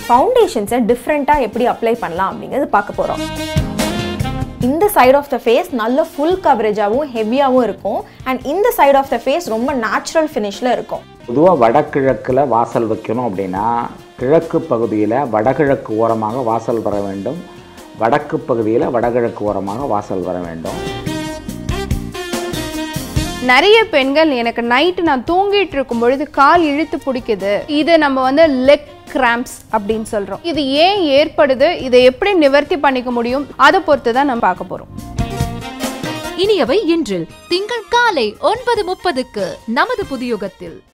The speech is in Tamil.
ஃபவுண்டேஷன்ஸை டிஃப்ரெண்ட்டாக எப்படி அப்ளை பண்ணலாம் அப்படிங்கிறது பார்க்க போகிறோம் இந்த சைடு ஆஃப் த ஃபேஸ் நல்ல ஃபுல் கவரேஜாகவும் ஹெவியாகவும் இருக்கும் அண்ட் இந்த சைடு ஆஃப் த ஃபேஸ் ரொம்ப நேச்சுரல் ஃபினிஷில் இருக்கும் பொதுவாக வடகிழக்கில் வாசல் வைக்கணும் அப்படின்னா கிழக்கு பகுதியில் வடகிழக்கு ஓரமாக வாசல் வர வேண்டும் வடக்கு பகுதியில் வடகிழக்கு ஓரமாக வாசல் வர வேண்டும் நிறைய பெண்கள் எனக்கு நைட்டு நான் தூங்கிட்டு இருக்கும் பொழுது கால் இழுத்து பிடிக்குது இது நம்ம வந்து லெக் கிராம்ப்ஸ் அப்படின்னு சொல்றோம் இது ஏன் ஏற்படுது இதை எப்படி நிவர்த்தி பண்ணிக்க முடியும் அதை பொறுத்து தான் நம்ம பார்க்க போறோம் இனியவை இன்றில் திங்கள் காலை ஒன்பது முப்பதுக்கு நமது புதியுகத்தில்